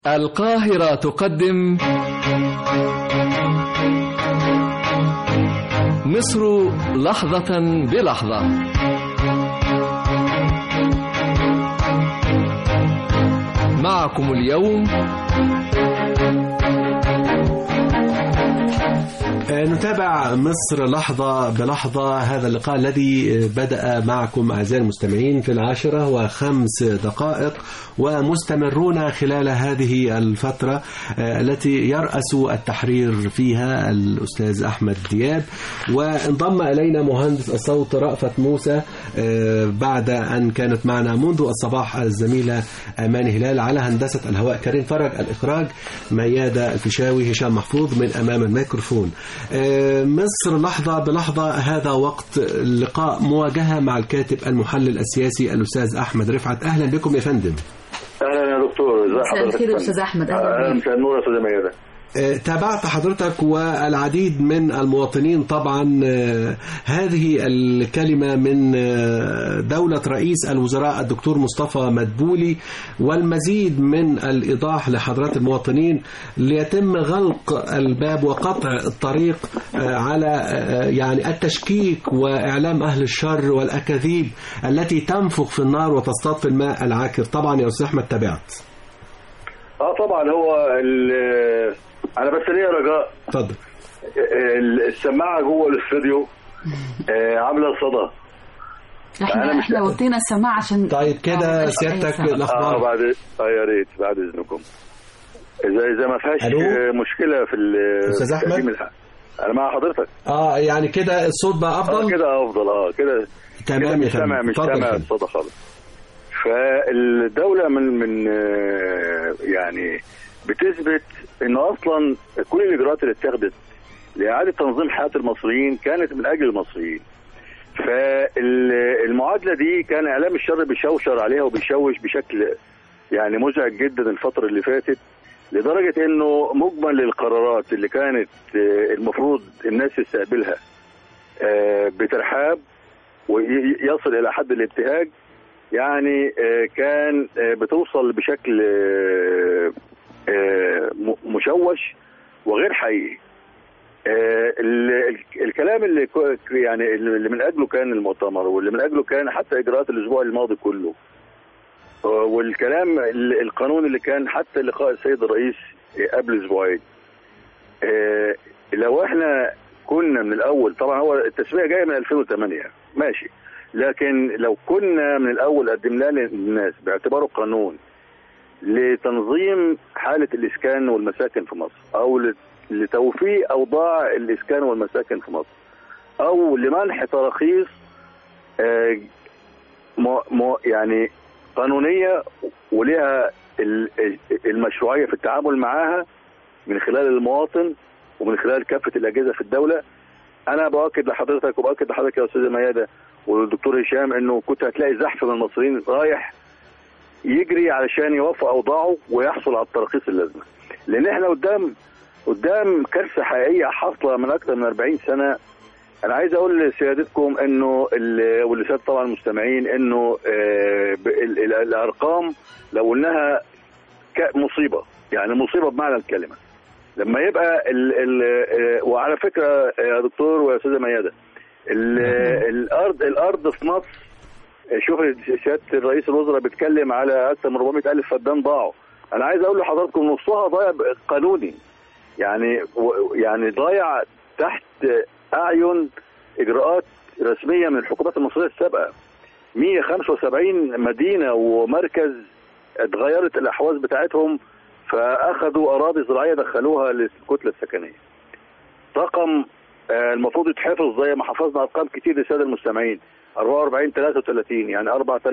القاهرة تقدم مصر لحظة بلحظة معكم اليوم نتابع مصر لحظة بلحظة هذا اللقاء الذي بدأ معكم أعزائي المستمعين في العاشرة وخمس دقائق ومستمرون خلال هذه الفترة التي يرأس التحرير فيها الأستاذ أحمد دياب وانضم إلينا مهندس الصوت رأفت موسى بعد أن كانت معنا منذ الصباح الزميلة أمان هلال على هندسة الهواء كريم فرج الإخراج ميادة الفيشاوي هشام محفوظ من أمام الميكروفون مصر لحظة بلحظة هذا وقت لقاء مواجهة مع الكاتب المحلل السياسي الأستاذ أحمد رفعت أهلا بكم يا فندم اهلا يا دكتور ازي مساء حضرتك الخير يا استاذ احمد اهلا اهلا بيك مساء النور يا استاذ ميادة تابعت حضرتك والعديد من المواطنين طبعا هذه الكلمة من دولة رئيس الوزراء الدكتور مصطفى مدبولي والمزيد من الإيضاح لحضرات المواطنين ليتم غلق الباب وقطع الطريق على يعني التشكيك وإعلام أهل الشر والأكاذيب التي تنفخ في النار وتصطاد في الماء العاكر طبعا يا أستاذ أحمد تابعت اه طبعا هو ال- انا بس ليا رجاء اتفضل ال- السماعه جوه الاستوديو آه، عامله صدى أنا احنا مش- احنا وطينا السماعه عشان طيب كده آه، سيادتك أي سماعة. اه الأخبار بعد اه يا ريت بعد اذنكم اذا اذا ما فيهاش ألو؟ آه، مشكله في ال- أستاذ في أحمد؟ تقديم الحق. انا مع حضرتك اه يعني كده الصوت بقى اه افضل كده افضل اه كده كده تمام يا مش سامع فندم مش اتفضل يا سامع فندم. الصدى خالص فالدولة من من آه، يعني بتثبت ان اصلا كل الاجراءات اللي اتخذت لاعاده تنظيم حياه المصريين كانت من اجل المصريين. فالمعادله دي كان اعلام الشر بيشوشر عليها وبيشوش بشكل يعني مزعج جدا الفتره اللي فاتت لدرجه انه مجمل القرارات اللي كانت آه، المفروض الناس تستقبلها آه، بترحاب ويصل الى حد الابتهاج يعني آه، كان آه، بتوصل بشكل آه، آه، م- مشوش وغير حقيقي آه، ال- ال- الكلام اللي كو- يعني اللي من اجله كان المؤتمر واللي من اجله كان حتى اجراءات الاسبوع الماضي كله آه، والكلام ال- القانون اللي كان حتى لقاء السيد الرئيس آه، قبل اسبوعين آه، لو احنا كنا من الاول طبعا هو التسميه جايه من 2008 ماشي لكن لو كنا من الاول قدمناه للناس باعتباره قانون لتنظيم حاله الاسكان والمساكن في مصر او لت- لتوفيق اوضاع الاسكان والمساكن في مصر او لمنح تراخيص آه، م- م- يعني قانونيه ولها ال- المشروعيه في التعامل معاها من خلال المواطن ومن خلال كافه الاجهزه في الدوله انا باكد لحضرتك وباكد لحضرتك يا استاذه مياده والدكتور هشام انه كنت هتلاقي زحف من المصريين رايح يجري علشان يوفق اوضاعه ويحصل على التراخيص اللازمه لان احنا قدام قدام كارثه حقيقيه حاصله من اكثر من 40 سنه انا عايز اقول لسيادتكم انه ال- ولسيادة طبعا المستمعين انه آه، ب- ال- ال- الارقام لو قلناها ك- مصيبه يعني مصيبه بمعنى الكلمه لما يبقى ال ال آه، وعلى فكره يا دكتور ويا استاذه مياده ال- الارض الارض في مصر شوف سياده رئيس الوزراء بيتكلم على اكثر من 400 الف فدان ضاعوا انا عايز اقول لحضراتكم نصها ضايع قانوني يعني و- يعني ضايع تحت اعين اجراءات رسميه من الحكومات المصريه السابقه 175 مدينه ومركز اتغيرت الاحواز بتاعتهم فاخذوا اراضي زراعيه دخلوها للكتله السكنيه رقم آه، المفروض يتحفظ زي ما حفظنا ارقام كتير للساده المستمعين 44 33 يعني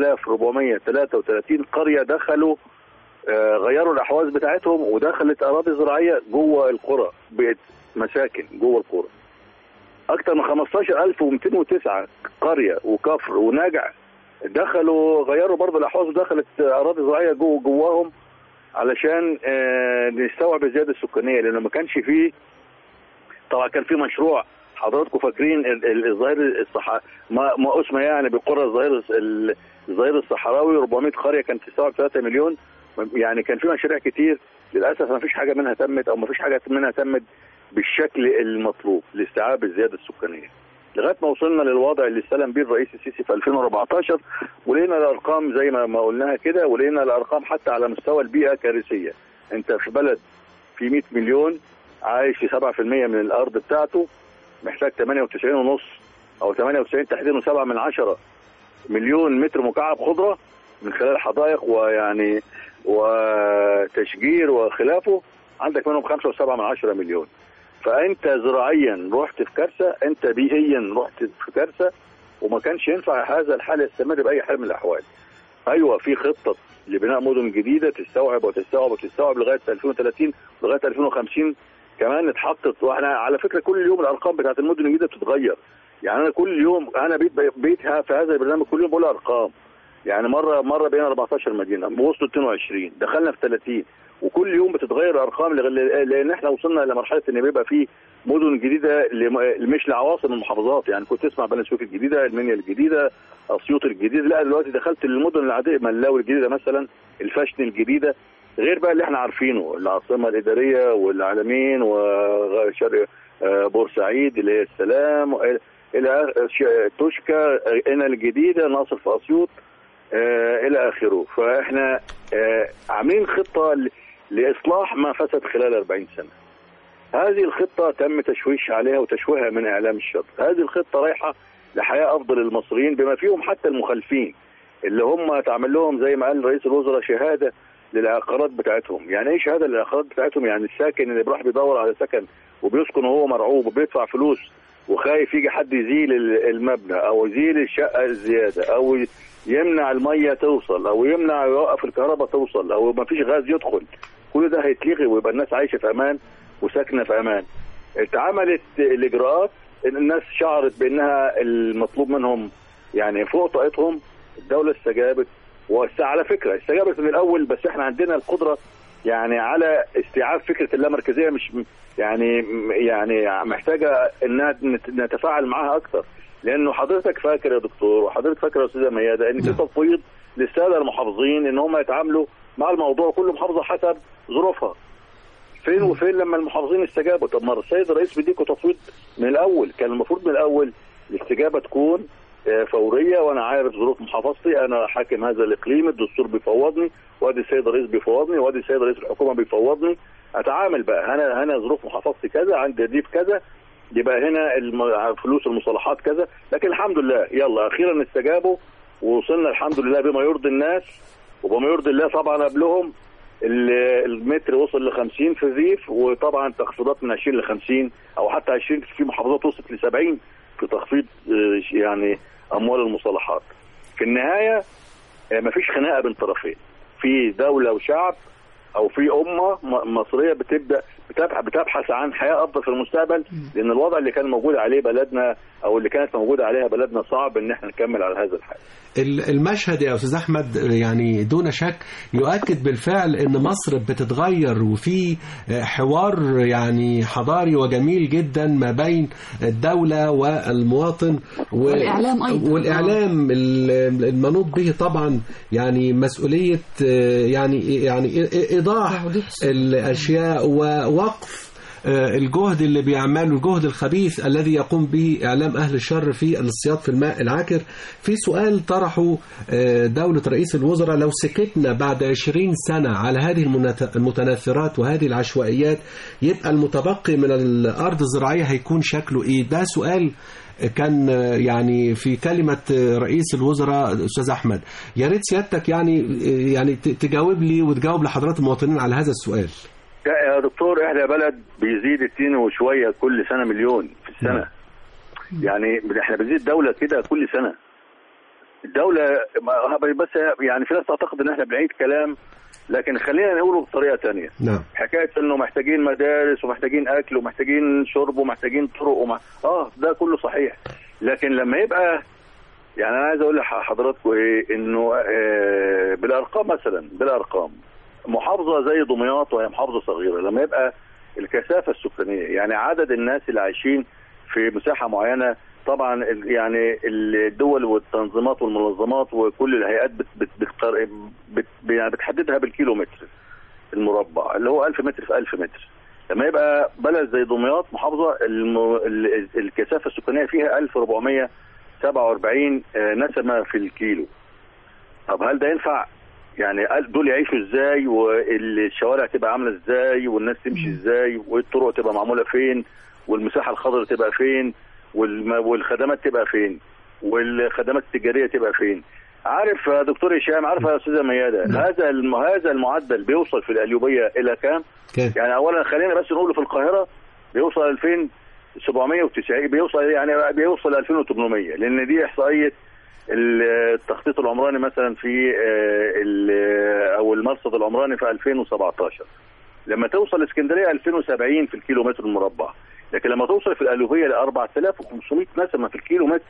4433 قريه دخلوا آه، غيروا الاحواز بتاعتهم ودخلت اراضي زراعيه جوه القرى بقت مساكن جوه القرى اكثر من 15209 قريه وكفر ونجع دخلوا غيروا برضه الاحواز ودخلت اراضي زراعيه جوه جواهم علشان آه، نستوعب الزياده السكانيه لانه ما كانش فيه طبعا كان في مشروع حضراتكم فاكرين ال- ال- الظهير الصح ما ما اسمه يعني بقرى الظهير الظهير الصحراوي 400 قريه كانت تستوعب 3 مليون يعني كان في مشاريع كتير للاسف ما فيش حاجه منها تمت او ما فيش حاجه منها تمت بالشكل المطلوب لاستيعاب الزياده السكانيه لغايه ما وصلنا للوضع اللي استلم بيه الرئيس السيسي في 2014 ولقينا الارقام زي ما ما قلناها كده ولقينا الارقام حتى على مستوى البيئه كارثيه انت في بلد في 100 مليون عايش في 7% من الارض بتاعته محتاج 98 ونص او 98 تحديدا 7 من عشرة مليون متر مكعب خضره من خلال حدائق ويعني وتشجير وخلافه عندك منهم 5 و7 من عشرة مليون فانت زراعيا رحت في كارثه انت بيئيا رحت في كارثه وما كانش ينفع هذا الحال يستمر باي حال من الاحوال ايوه في خطه لبناء مدن جديده تستوعب وتستوعب وتستوعب لغايه 2030 لغايه 2050 كمان اتحطت واحنا على فكره كل يوم الارقام بتاعت المدن الجديده بتتغير يعني انا كل يوم انا بيت بيتها في هذا البرنامج كل يوم بقول ارقام يعني مره مره بقينا 14 مدينه وصلوا 22 دخلنا في 30 وكل يوم بتتغير الارقام لغ- لان احنا وصلنا لمرحله ان بيبقى في مدن جديده لم- مش لعواصم المحافظات يعني كنت تسمع بني سويف الجديده المنيا الجديده اسيوط الجديده لا دلوقتي دخلت للمدن العاديه ملاوي الجديده مثلا الفاشن الجديده غير بقى اللي احنا عارفينه العاصمه الاداريه والعالمين وشرق بورسعيد اللي هي السلام و- الى ش- توشكا آه، هنا الجديده ناصر في اسيوط آه، الى اخره فاحنا آه، عاملين خطه ل- لاصلاح ما فسد خلال 40 سنه هذه الخطه تم تشويش عليها وتشويهها من اعلام الشر هذه الخطه رايحه لحياه افضل للمصريين بما فيهم حتى المخالفين اللي هم تعمل لهم زي ما قال رئيس الوزراء شهاده للعقارات بتاعتهم يعني ايه شهاده للعقارات بتاعتهم يعني الساكن اللي بيروح بيدور على سكن وبيسكن وهو مرعوب وبيدفع فلوس وخايف يجي حد يزيل ال- المبنى او يزيل الشقه الزياده او ي- يمنع الميه توصل او يمنع يوقف الكهرباء توصل او ما فيش غاز يدخل كل ده هيتلغي ويبقى الناس عايشه في امان وساكنه في امان اتعملت الاجراءات إن الناس شعرت بانها المطلوب منهم يعني فوق طاقتهم الدوله استجابت وعلى فكره استجابت من الاول بس احنا عندنا القدره يعني على استيعاب فكره اللامركزيه مش يعني يعني محتاجه انها نت- نتفاعل معاها اكتر لانه حضرتك فاكر يا دكتور وحضرتك فاكر يا استاذه ميادة ان في نعم. تفويض للساده المحافظين ان هم يتعاملوا مع الموضوع كل محافظه حسب ظروفها فين وفين لما المحافظين استجابوا طب ما السيد الرئيس بيديكوا تفويض من الاول كان المفروض من الاول الاستجابه تكون آه، فوريه وانا عارف ظروف محافظتي انا حاكم هذا الاقليم الدستور بيفوضني وادي السيد الرئيس بيفوضني وادي السيد رئيس الحكومه بيفوضني اتعامل بقى انا هنا ظروف محافظتي كذا عندي ضيف كذا يبقى هنا الم- فلوس المصالحات كذا لكن الحمد لله يلا اخيرا استجابوا ووصلنا الحمد لله بما يرضي الناس وبما يرضي الله طبعا قبلهم ال- المتر وصل ل 50 في الريف وطبعا تخفيضات من 20 ل 50 او حتى 20 في محافظات وصلت ل 70 في تخفيض آه، يعني اموال المصالحات. في النهايه آه، مفيش خناقه بين طرفين. في دوله وشعب او في امه م- مصريه بتبدا بتبحث بتبحث عن حياه افضل في المستقبل لان الوضع اللي كان موجود عليه بلدنا او اللي كانت موجوده عليها بلدنا صعب ان احنا نكمل على هذا الحال. ال- المشهد يا استاذ احمد يعني دون شك يؤكد بالفعل ان مصر بتتغير وفي حوار يعني حضاري وجميل جدا ما بين الدوله والمواطن و- والإعلام أيضا. والاعلام ال- المنوط به طبعا يعني مسؤوليه آه، يعني يعني ايضاح توضيح الصورة. الاشياء ووقف آه، الجهد اللي بيعمله الجهد الخبيث الذي يقوم به إعلام أهل الشر في الاصطياد في الماء العاكر في سؤال طرحه آه، دولة رئيس الوزراء لو سكتنا بعد 20 سنة على هذه المنت- المتناثرات وهذه العشوائيات يبقى المتبقي من الأرض الزراعية هيكون شكله إيه ده سؤال كان آه، يعني في كلمة آه، رئيس الوزراء أستاذ أحمد يا ريت سيادتك يعني آه، يعني ت- تجاوب لي وتجاوب لحضرات المواطنين على هذا السؤال لا يا دكتور احنا بلد بيزيد اتنين وشويه كل سنه مليون في السنه يعني احنا بنزيد دوله كده كل سنه الدوله ما- بس يعني في ناس تعتقد ان احنا بنعيد كلام لكن خلينا نقوله بطريقه تانية نعم حكايه انه محتاجين مدارس ومحتاجين اكل ومحتاجين شرب ومحتاجين طرق وما... اه ده كله صحيح لكن لما يبقى يعني انا عايز اقول لحضراتكم ايه انه آه بالارقام مثلا بالارقام محافظه زي دمياط وهي محافظه صغيره لما يبقى الكثافه السكانيه يعني عدد الناس اللي عايشين في مساحه معينه طبعا ال- يعني الدول والتنظيمات والمنظمات وكل الهيئات بت بت بتقر- بت يعني بتحددها بالكيلومتر المربع اللي هو 1000 متر في 1000 متر لما يبقى بلد زي دمياط محافظه الم... ال- الكثافه السكانيه فيها 1447 آه، نسمه في الكيلو طب هل ده ينفع يعني قال دول يعيشوا ازاي والشوارع تبقى عامله ازاي والناس تمشي ازاي والطرق تبقى معموله فين والمساحه الخضراء تبقى فين والم... والخدمات تبقى فين والخدمات التجاريه تبقى فين عارف يا دكتور هشام عارف يا استاذه مياده نعم. هذا الم... هذا المعدل بيوصل في القليوبيه الى كام؟ كام يعني اولا خلينا بس نقول في القاهره بيوصل 2790 بيوصل يعني بيوصل 2800 لان دي احصائيه التخطيط العمراني مثلا في آه، ال- او المرصد العمراني في 2017 لما توصل اسكندريه 2070 في الكيلو متر المربع لكن لما توصل في الالوفيه ل 4500 نسمه في الكيلو متر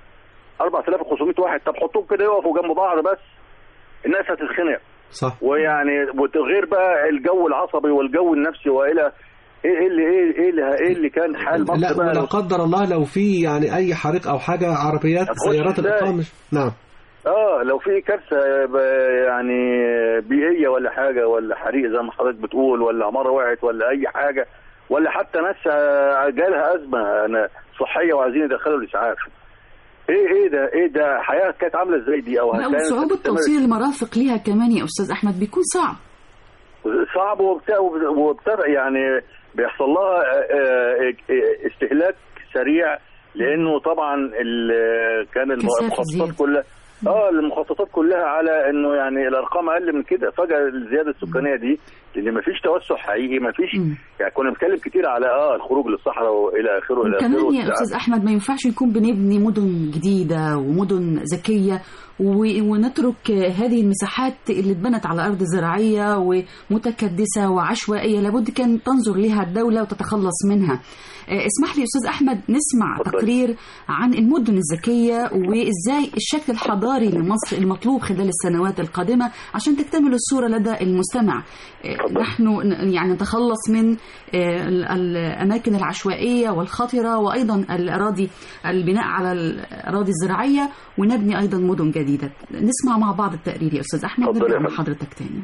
4500 واحد طب حطوهم كده يقفوا جنب بعض بس الناس هتتخنق صح ويعني وغير بقى الجو العصبي والجو النفسي والى ايه إيه اللي ايه ايه اللي, إيه اللي كان حال مصر لا بقى ولا لو- قدر الله لو في يعني اي حريق او حاجه عربيات هتخش سيارات إزاي؟ الاقامه نعم اه لو في كارثه ب- يعني بيئيه ولا حاجه ولا حريق زي ما حضرتك بتقول ولا عماره وقعت ولا اي حاجه ولا حتى ناس آه، جالها ازمه أنا صحيه وعايزين يدخلوا الاسعاف ايه ايه ده ايه ده حياه كانت عامله ازاي دي او لا كانت وصعوبة هتستمر؟ توصيل المرافق ليها كمان يا أستاذ أحمد بيكون صعب صعب وبتاع وبتاع يعني بيحصل لها آه، آه، استهلاك سريع لانه طبعا ال- كان الم- كثافة المخططات زيادة. كلها اه المخططات كلها على انه يعني الارقام اقل من كده فجاه الزياده السكانيه دي لان ما فيش توسع حقيقي ما فيش مم. يعني كنا بنتكلم كتير على اه الخروج للصحراء والى اخره الى اخره وكمان يا والتعب. أستاذ أحمد ما ينفعش يكون بنبني مدن جديدة ومدن ذكية و- ونترك هذه المساحات اللي اتبنت على أرض زراعية ومتكدسة وعشوائية لابد كان تنظر لها الدولة وتتخلص منها آه، اسمح لي أستاذ أحمد نسمع اتفضل. تقرير عن المدن الذكية وإزاي الشكل الحضاري لمصر المطلوب خلال السنوات القادمة عشان تكتمل الصورة لدى المستمع آه، اتفضل. نحن ن- يعني نتخلص من آه، ال- الأماكن العشوائية والخطرة وأيضا الأراضي البناء على الأراضي الزراعية ونبني أيضا مدن جديدة نسمع مع بعض التقرير يا أستاذ أحمد اتفضل يا نرجع مع فندم. حضرتك تاني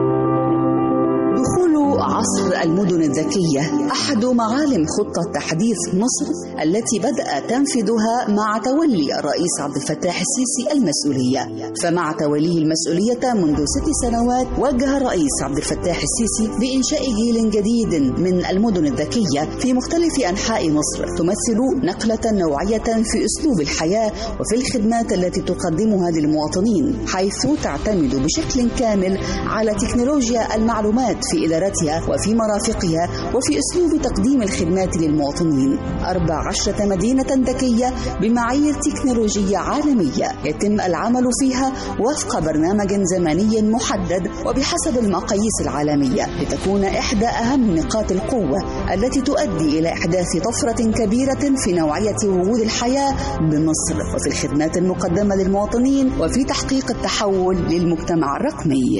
دخول عصر المدن الذكية أحد معالم خطة تحديث مصر التي بدأ تنفيذها مع تولي الرئيس عبد الفتاح السيسي المسؤولية فمع توليه المسؤولية منذ ست سنوات وجه الرئيس عبد الفتاح السيسي بإنشاء جيل جديد من المدن الذكية في مختلف أنحاء مصر تمثل نقلة نوعية في أسلوب الحياة وفي الخدمات التي تقدمها للمواطنين حيث تعتمد بشكل كامل على تكنولوجيا المعلومات في إدارتها وفي مرافقها وفي أسلوب تقديم الخدمات للمواطنين 14 مدينة ذكية بمعايير تكنولوجية عالمية يتم العمل فيها وفق برنامج زمني محدد وبحسب المقاييس العالمية لتكون إحدى أهم نقاط القوة التي تؤدي إلى إحداث طفرة كبيرة في نوعية وجود الحياة بمصر وفي الخدمات المقدمة للمواطنين وفي تحقيق التحول للمجتمع الرقمي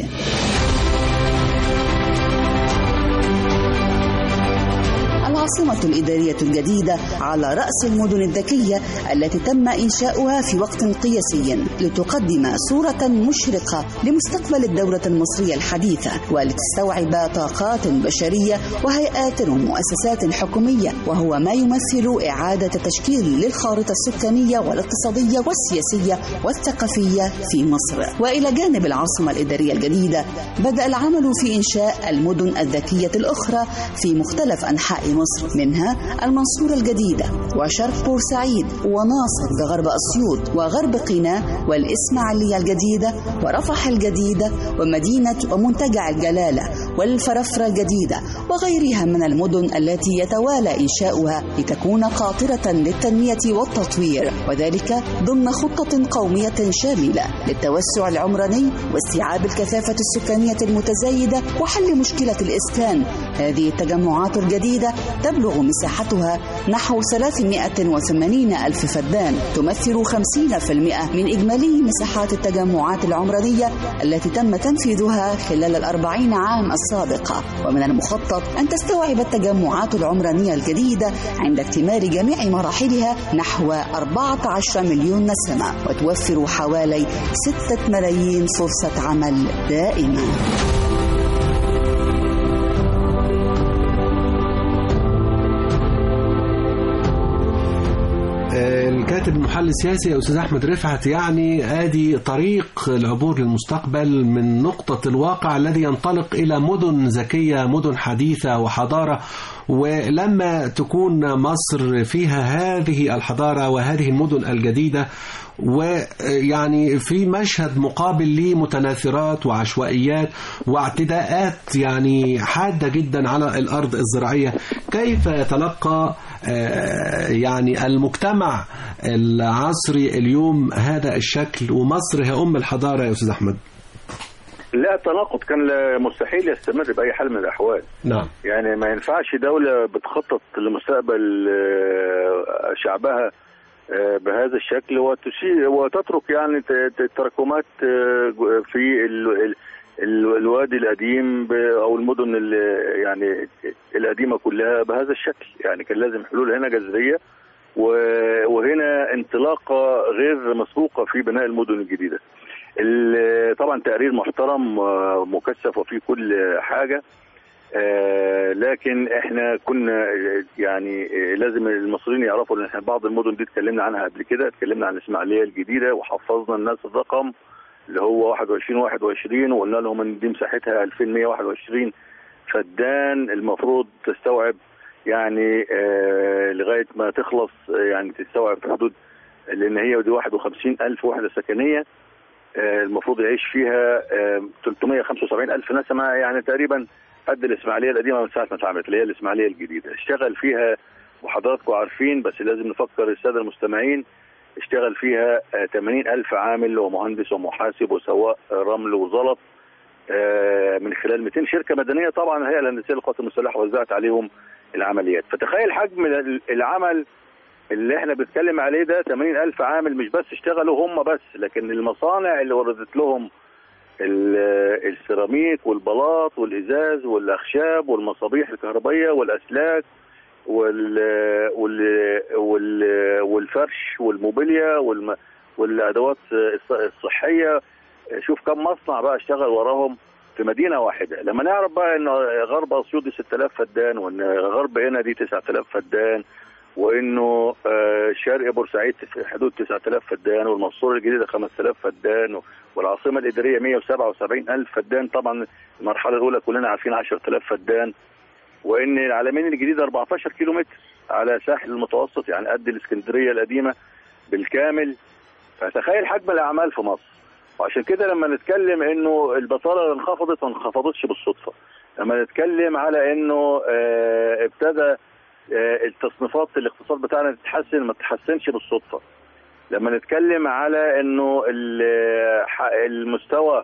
العاصمة الإدارية الجديدة على رأس المدن الذكية التي تم إنشاؤها في وقت قياسي لتقدم صورة مشرقة لمستقبل الدولة المصرية الحديثة ولتستوعب طاقات بشرية وهيئات ومؤسسات حكومية وهو ما يمثل إعادة تشكيل للخارطة السكانية والاقتصادية والسياسية والثقافية في مصر وإلى جانب العاصمة الإدارية الجديدة بدأ العمل في إنشاء المدن الذكية الأخرى في مختلف أنحاء مصر منها المنصورة الجديدة وشرق بورسعيد وناصر بغرب أسيوط وغرب قنا والإسماعيلية الجديدة ورفح الجديدة ومدينة ومنتجع الجلالة والفرفرة الجديدة وغيرها من المدن التي يتوالى إنشاؤها لتكون قاطرة للتنمية والتطوير وذلك ضمن خطة قومية شاملة للتوسع العمراني واستيعاب الكثافة السكانية المتزايدة وحل مشكلة الإسكان هذه التجمعات الجديدة تبلغ مساحتها نحو 380 ألف فدان تمثل 50% من إجمالي مساحات التجمعات العمرانية التي تم تنفيذها خلال الأربعين عام السابقة ومن المخطط أن تستوعب التجمعات العمرانية الجديدة عند اكتمال جميع مراحلها نحو 14 مليون نسمة وتوفر حوالي 6 ملايين فرصة عمل دائمة كاتب المحلل السياسي يا أستاذ أحمد رفعت يعني آدي طريق العبور للمستقبل من نقطة الواقع الذي ينطلق إلى مدن ذكية مدن حديثة وحضارة ولما تكون مصر فيها هذه الحضارة وهذه المدن الجديدة ويعني في مشهد مقابل لمتناثرات وعشوائيات واعتداءات يعني حادة جدا على الأرض الزراعية كيف يتلقى آه، يعني المجتمع العصري اليوم هذا الشكل ومصر هي أم الحضارة يا أستاذ أحمد لا التناقض كان لا- مستحيل يستمر باي حال من الاحوال نعم يعني ما ينفعش دولة بتخطط لمستقبل آه، شعبها آه، بهذا الشكل وتشير وتترك يعني ت- ت- تراكمات آه، جو- في ال- ال- ال- الوادي القديم ب- او المدن ال- يعني القديمه كلها بهذا الشكل يعني كان لازم حلول هنا جذريه و- وهنا انطلاقه غير مسبوقه في بناء المدن الجديده. ال- طبعا تقرير محترم آه، مكثف وفيه كل حاجه آه، لكن احنا كنا آه، يعني آه، لازم المصريين يعرفوا ان احنا بعض المدن دي اتكلمنا عنها قبل كده اتكلمنا عن الاسماعيليه الجديده وحفظنا الناس الرقم اللي هو 21 21 وقلنا لهم ان دي مساحتها 2121 فدان المفروض تستوعب يعني آه لغايه ما تخلص آه، يعني تستوعب في حدود لان هي دي 51 الف وحده سكنيه آه، المفروض يعيش فيها آه، 375 الف نسمه يعني تقريبا قد الاسماعيليه القديمه من ساعه ما اتعملت اللي هي الاسماعيليه الجديده اشتغل فيها وحضراتكم عارفين بس لازم نفكر الساده المستمعين اشتغل فيها آه، 80 الف عامل ومهندس ومحاسب وسواق آه، رمل وزلط آه، من خلال 200 شركه مدنيه طبعا الهيئه الهندسيه للقوات المسلحه وزعت عليهم العمليات فتخيل حجم ال- العمل اللي احنا بنتكلم عليه ده 80 ألف عامل مش بس اشتغلوا هم بس لكن المصانع اللي وردت لهم ال- السيراميك والبلاط والإزاز والأخشاب والمصابيح الكهربائية والأسلاك وال وال وال والفرش والموبيليا والم والأدوات الص- الصحية شوف كم مصنع بقى اشتغل وراهم في مدينة واحدة لما نعرف بقى ان غرب اسيوط دي 6000 فدان وان غرب هنا دي 9000 فدان وانه آه، شرق بورسعيد في حدود 9000 فدان والمنصوره الجديده 5000 فدان والعاصمه الاداريه 177 الف فدان طبعا المرحله الاولى كلنا عارفين 10000 فدان وان العلمين الجديده 14 كيلو متر على ساحل المتوسط يعني قد الاسكندريه القديمه بالكامل فتخيل حجم الاعمال في مصر وعشان كده لما نتكلم انه البطاله انخفضت ما انخفضتش بالصدفه لما نتكلم على انه آه، ابتدى آه، التصنيفات الاقتصاد بتاعنا تتحسن ما تتحسنش بالصدفه لما نتكلم على انه ال- ح- المستوى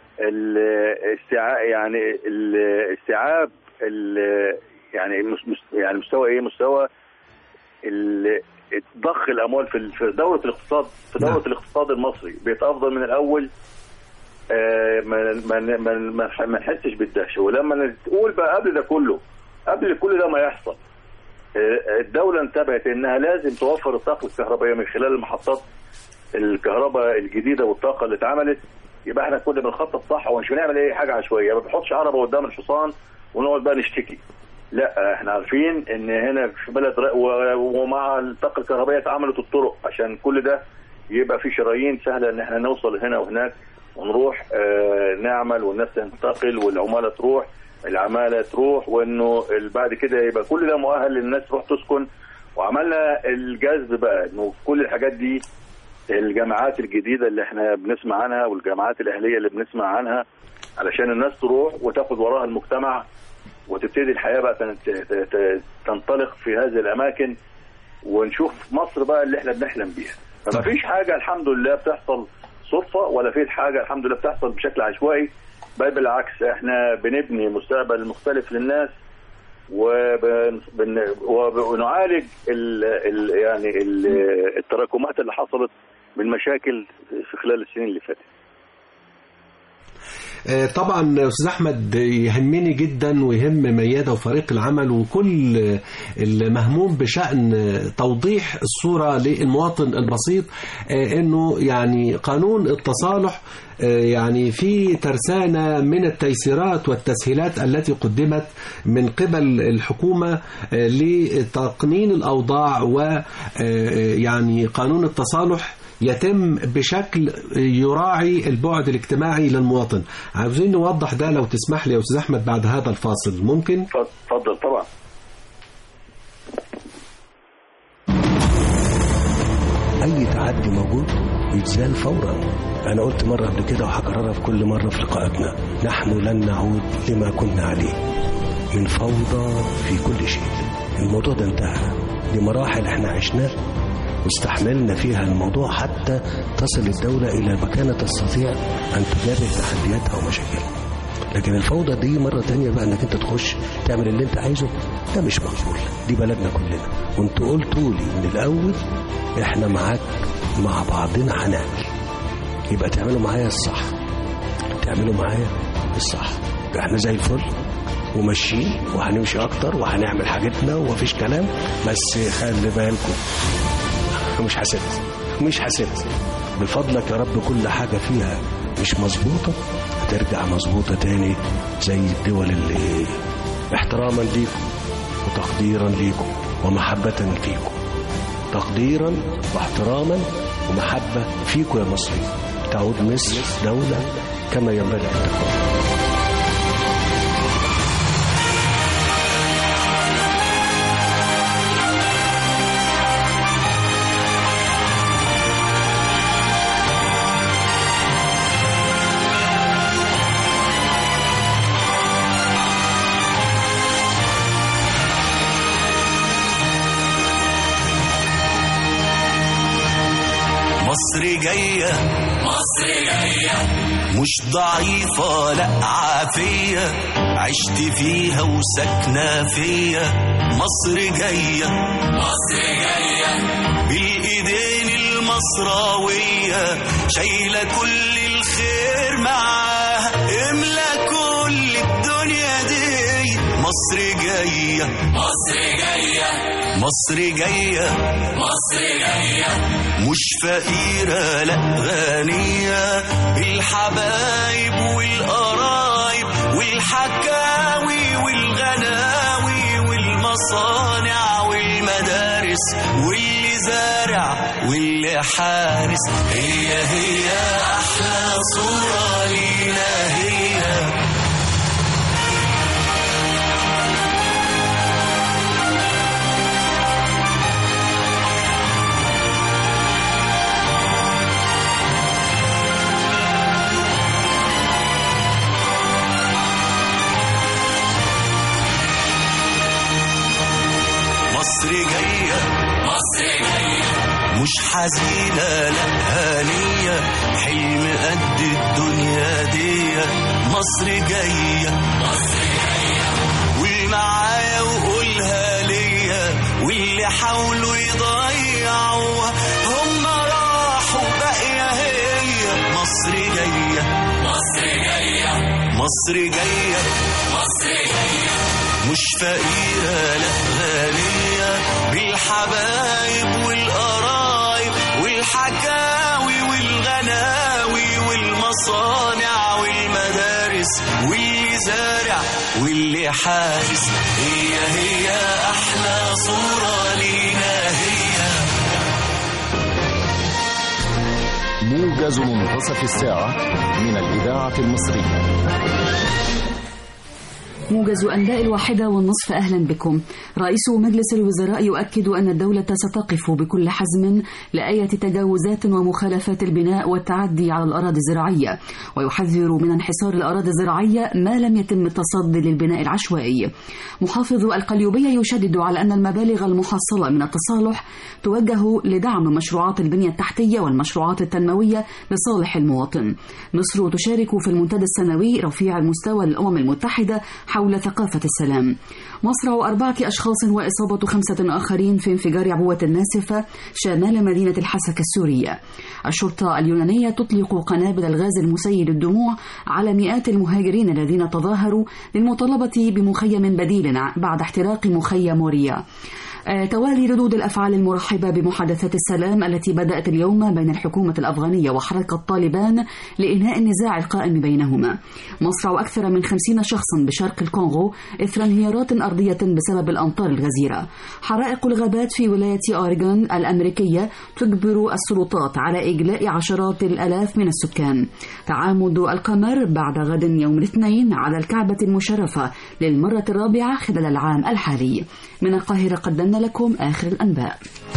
الاستيعاب يعني الاستيعاب ال- يعني مس- مس- يعني مستوى ايه مستوى ال- ضخ الاموال في ال- في دوره الاقتصاد في دوره نعم. الاقتصاد المصري بيتافضل من الاول آه، ما ما ما ما ما نحسش بالدهشه ولما نقول بقى قبل ده كله قبل كل ده ما يحصل آه، الدوله انتبهت انها لازم توفر الطاقه الكهربائيه من خلال المحطات الكهرباء الجديده والطاقه اللي اتعملت يبقى احنا كنا بنخطط صح ومش بنعمل اي حاجه عشوائيه ما بنحطش عربه قدام الحصان ونقعد بقى نشتكي لا احنا عارفين ان هنا في بلد ر- و- ومع الطاقه الكهربائيه اتعملت الطرق عشان كل ده يبقى في شرايين سهله ان احنا نوصل هنا وهناك ونروح آه نعمل والناس تنتقل والعماله تروح العماله تروح وانه ال- بعد كده يبقى كل ده مؤهل للناس تروح تسكن وعملنا الجذب بقى انه كل الحاجات دي الجامعات الجديده اللي احنا بنسمع عنها والجامعات الاهليه اللي بنسمع عنها علشان الناس تروح وتاخد وراها المجتمع وتبتدي الحياه بقى تن- ت- ت- تنطلق في هذه الاماكن ونشوف مصر بقى اللي احنا بنحلم بيها فما فيش حاجه الحمد لله بتحصل صدفه ولا في حاجه الحمد لله بتحصل بشكل عشوائي بل بالعكس احنا بنبني مستقبل مختلف للناس وبن- بن- وب- ونعالج ال ال يعني ال التراكمات اللي حصلت من مشاكل في خلال السنين اللي فاتت آه، طبعا استاذ احمد يهمني جدا ويهم ميادة وفريق العمل وكل آه، المهموم بشان آه، توضيح الصوره للمواطن البسيط آه، انه يعني قانون التصالح آه، يعني في ترسانة من التيسيرات والتسهيلات التي قدمت من قبل الحكومة آه، لتقنين الأوضاع ويعني قانون التصالح يتم بشكل يراعي البعد الاجتماعي للمواطن عاوزين نوضح ده لو تسمح لي يا أستاذ أحمد بعد هذا الفاصل ممكن؟ اتفضل طبعا اي تعدي موجود يتزال فورا انا قلت مره قبل كده وهكررها في كل مره في لقاءاتنا نحن لن نعود لما كنا عليه من فوضى في كل شيء الموضوع ده انتهى دي مراحل احنا عشناها واستحملنا فيها الموضوع حتى تصل الدولة إلى مكانة تستطيع أن تجابه تحدياتها ومشاكلها لكن الفوضى دي مرة تانية بقى انك انت تخش تعمل اللي انت عايزه ده مش مقبول دي بلدنا كلنا وانتوا قلتوا لي من الاول احنا معاك مع بعضنا هنعمل يبقى تعملوا معايا الصح تعملوا معايا الصح احنا زي الفل وماشيين وهنمشي اكتر وهنعمل حاجتنا ومفيش كلام بس خلي بالكم مش هسيبها مش هسيبها بفضلك يا رب كل حاجة فيها مش مظبوطة هترجع مظبوطة تاني زي الدول اللي احتراما ليكم وتقديرا ليكم ومحبة فيكم تقديرا واحتراما ومحبة فيكم يا مصريين تعود مصر دولة كما ينبغي أن تكون مصر جاية مصر جاية مش ضعيفة لا عافية عشت فيها وساكنة فيا مصر جاية مصر جاية بالإيدين المصراوية شايلة كل الخير معاها املا كل الدنيا دي مصر جاية مصر جاية مصر جاية مصر جاية مش فقيرة لا غنية بالحبايب والقرايب والحكاوي والغناوي والمصانع والمدارس واللي زارع واللي حارس هي هي أحلى صورة لينا هي مصر جاية مصر جاية مش حزينة لا هانية حلم قد الدنيا دي مصر جاية مصر جاية قول معايا وقولها ليا واللي حاولوا يضيعوها هم راحوا باقية هي مصر جاية مصر جاية مصر جاية مصر جاية مش فقيرة لا غنية بالحبايب والقرايب والحكاوي والغناوي والمصانع والمدارس واللي زارع واللي حارس هي هي أحلى صورة لينا هي موجز منتصف الساعة من الإذاعة المصرية موجز أنباء الواحدة والنصف أهلا بكم رئيس مجلس الوزراء يؤكد أن الدولة ستقف بكل حزم لأية تجاوزات ومخالفات البناء والتعدي على الأراضي الزراعية ويحذر من انحصار الأراضي الزراعية ما لم يتم التصدي للبناء العشوائي محافظ القليوبية يشدد على أن المبالغ المحصلة من التصالح توجه لدعم مشروعات البنية التحتية والمشروعات التنموية لصالح المواطن مصر تشارك في المنتدى السنوي رفيع المستوى للأمم المتحدة حول حول ثقافة السلام مصرع أربعة أشخاص وإصابة خمسة آخرين في انفجار عبوة ناسفة شمال مدينة الحسكة السورية الشرطة اليونانية تطلق قنابل الغاز المسيل الدموع على مئات المهاجرين الذين تظاهروا للمطالبة بمخيم بديل بعد احتراق مخيم موريا آه، توالي ردود الأفعال المرحبة بمحادثات السلام التي بدأت اليوم بين الحكومة الأفغانية وحركة طالبان لإنهاء النزاع القائم بينهما مصرع أكثر من خمسين شخصا بشرق الكونغو إثر انهيارات أرضية بسبب الأمطار الغزيرة حرائق الغابات في ولاية أوريغون الأمريكية تجبر السلطات على إجلاء عشرات الألاف من السكان تعامد القمر بعد غد يوم الاثنين على الكعبة المشرفة للمرة الرابعة خلال العام الحالي من القاهرة قدمنا لكم آخر الأنباء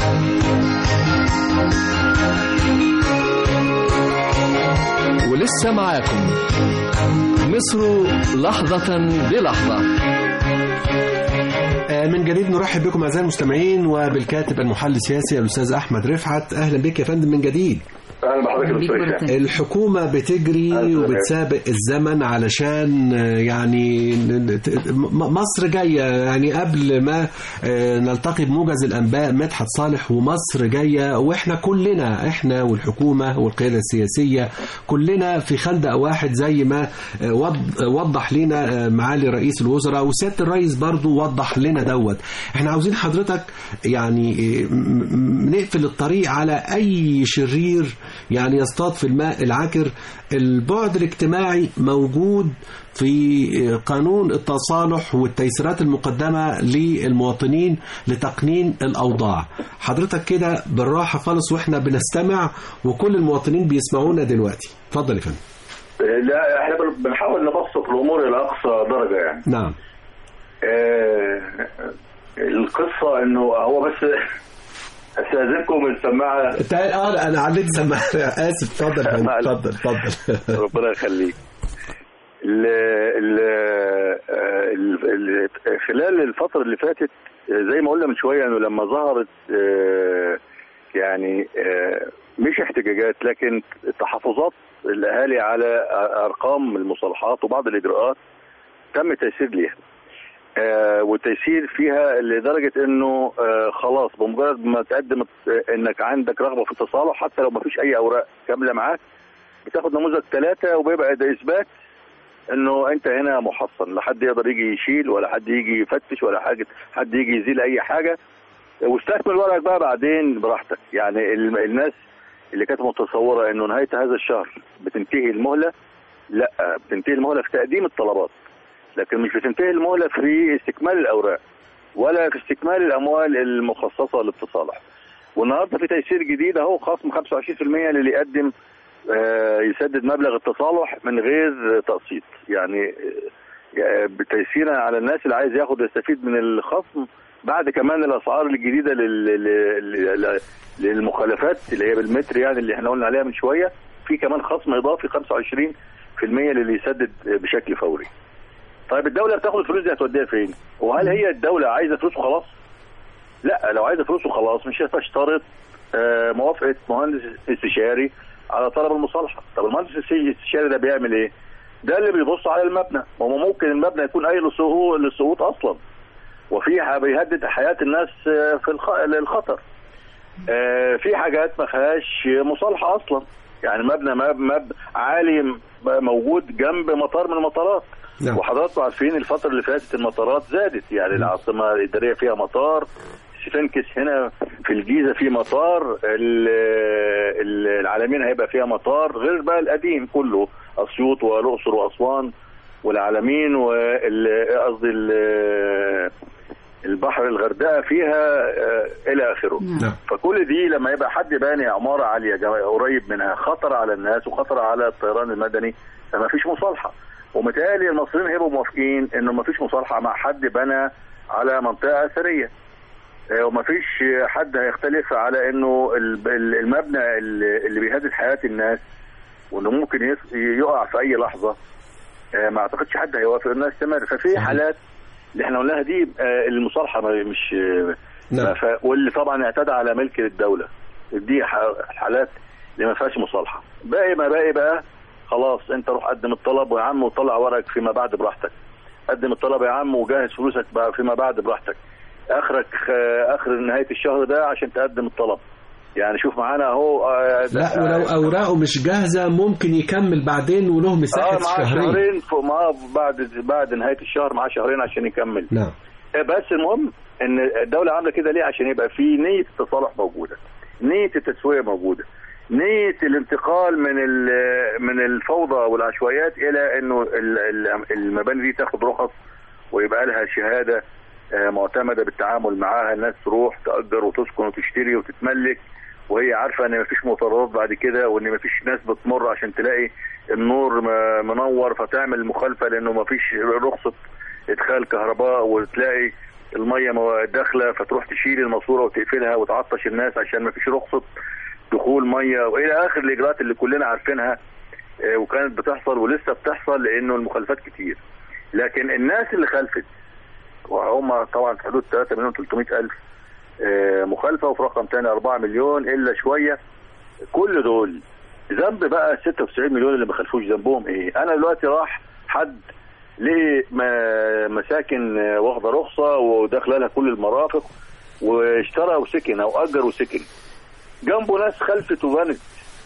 ولسه معاكم مصر لحظة بلحظة آه، من جديد نرحب بكم اعزائي المستمعين وبالكاتب المحلل السياسي الاستاذ احمد رفعت اهلا بك يا فندم من جديد اهلا بحضرتك يا بيك أستاذ مرة هشام. تانية. الحكومة بتجري أهلا. وبتسابق الزمن علشان آه، يعني ن- ت- م- مصر جاية يعني قبل ما آه، نلتقي بموجز الأنباء مدحت صالح ومصر جاية وإحنا كلنا إحنا والحكومة والقيادة السياسية كلنا في خندق واحد زي ما آه، وض- وضح لنا آه، معالي رئيس الوزراء وسيادة الرئيس برضو وضح لنا دوت إحنا عاوزين حضرتك يعني آه، م- م- نقفل الطريق على أي شرير يعني يصطاد في الماء العكر البعد الاجتماعي موجود في قانون التصالح والتيسيرات المقدمة للمواطنين لتقنين الأوضاع حضرتك كده بالراحة خالص وإحنا بنستمع وكل المواطنين بيسمعونا دلوقتي اتفضل يا فندم لا احنا بن- بنحاول نبسط الامور الى اقصى درجه يعني نعم آه، القصه انه هو بس استاذنكم السماعه تعال اه انا عليت سماعة اسف اتفضل يا فندم معلش. اتفضل اتفضل ربنا يخليك ال ال آه، ال- ال- خلال الفترة اللي فاتت آه، زي ما قلنا من شوية انه لما ظهرت آه، يعني آه، مش احتجاجات لكن تحفظات الاهالي على ارقام المصالحات وبعض الاجراءات تم التيسير ليها آه، والتيسير فيها لدرجه انه آه، خلاص بمجرد ما تقدم آه، انك عندك رغبه في التصالح حتى لو ما فيش اي اوراق كامله معاك بتاخد نموذج ثلاثه وبيبقى ده اثبات انه انت هنا محصن لا حد يقدر يجي يشيل ولا حد يجي يفتش ولا حاجه حد يجي يزيل اي حاجه واستكمل ورقك بقى بعدين براحتك يعني ال- الناس اللي كانت متصوره انه نهايه هذا الشهر بتنتهي المهله لا بتنتهي المهله في تقديم الطلبات لكن مش بتنتهي المهله في استكمال الاوراق ولا في استكمال الاموال المخصصه للتصالح والنهارده في تيسير جديد اهو خصم 25% للي يقدم آه، يسدد مبلغ التصالح من غير تقسيط يعني آه، بتيسيرا على الناس اللي عايز ياخد يستفيد من الخصم بعد كمان الاسعار الجديده لل- لل- لل- للمخالفات اللي هي بالمتر يعني اللي احنا قلنا عليها من شويه في كمان خصم اضافي 25% للي يسدد بشكل فوري. طيب الدوله بتاخد الفلوس دي هتوديها فين؟ وهل هي الدوله عايزه فلوس وخلاص؟ لا لو عايزه فلوس وخلاص مش هتشترط آه، موافقه مهندس استشاري على طلب المصالحه، طب المهندس الاستشاري ده بيعمل ايه؟ ده اللي بيبص على المبنى، وما ممكن المبنى يكون اي للسقوط للسقوط اصلا. وفي ح- بيهدد حياه الناس آه، في الخ... للخطر. آه، في حاجات ما فيهاش مصالحه اصلا، يعني مبنى مب... مب... عالي م- موجود جنب مطار من المطارات. نعم. وحضراتكم عارفين الفترة اللي فاتت المطارات زادت يعني العاصمة الإدارية فيها مطار سفنكس هنا في الجيزة في مطار ال- ال- العالمين هيبقى فيها مطار غير بقى القديم كله أسيوط والأقصر وأسوان والعالمين وال- قصدي ال- البحر الغردقة فيها آه، إلى آخره نعم فكل دي لما يبقى حد باني عماره عاليه جوا- قريب منها خطر على الناس وخطر على الطيران المدني فما فيش مصالحه ومتهيألي المصريين هيبقوا موافقين انه ما فيش مصالحه مع حد بنى على منطقه اثريه آه، وما فيش حد هيختلف على انه ال- ال- المبنى اللي اللي بيهدد حياه الناس وانه ممكن يس- يقع في اي لحظه آه، ما اعتقدش حد هيوافق انها تستمر ففي حالات اللي احنا قلناها دي آه، المصالحه ما- مش آه، نعم. ف... واللي طبعا اعتدى على ملك الدوله دي ح- حالات اللي ما فيهاش مصالحه باقي ما باقي بقى خلاص انت روح قدم الطلب ويا عم وطلع ورقك فيما بعد براحتك قدم الطلب يا عم وجهز فلوسك بقى فيما بعد براحتك اخرك آه، اخر نهايه الشهر ده عشان تقدم الطلب يعني شوف معانا اهو آه، ده- لا ولو اوراقه مش جاهزه ممكن يكمل بعدين وله اه مساحه معاه شهرين شهرين فوق معاه بعد بعد نهايه الشهر معاه شهرين عشان يكمل نعم آه، بس المهم ان الدوله عامله كده ليه عشان يبقى في نيه التصالح موجوده نيه التسويه موجوده نيه الانتقال من ال- من الفوضى والعشوائيات الى انه ال- ال- المباني دي تاخد رخص ويبقى لها شهاده آه، معتمده بالتعامل معاها الناس تروح تاجر وتسكن وتشتري وتتملك وهي عارفه ان مفيش مطاردات بعد كده وان مفيش ناس بتمر عشان تلاقي النور م- منور فتعمل مخالفه لانه مفيش رخصه ادخال كهرباء وتلاقي الميه مو- داخله فتروح تشيل الماسوره وتقفلها وتعطش الناس عشان مفيش رخصه دخول ميه والى اخر الاجراءات اللي كلنا عارفينها آه، وكانت بتحصل ولسه بتحصل لانه المخالفات كتير لكن الناس اللي خلفت وهم طبعا في حدود 3 مليون 300 الف آه، مخالفه وفي رقم تاني 4 مليون الا شويه كل دول ذنب بقى 96 مليون اللي ما خلفوش ذنبهم ايه؟ انا دلوقتي راح حد ليه ما- مساكن آه، واخده رخصه وداخله لها كل المرافق واشترى وسكن او اجر وسكن جنبه ناس خلفت وبنت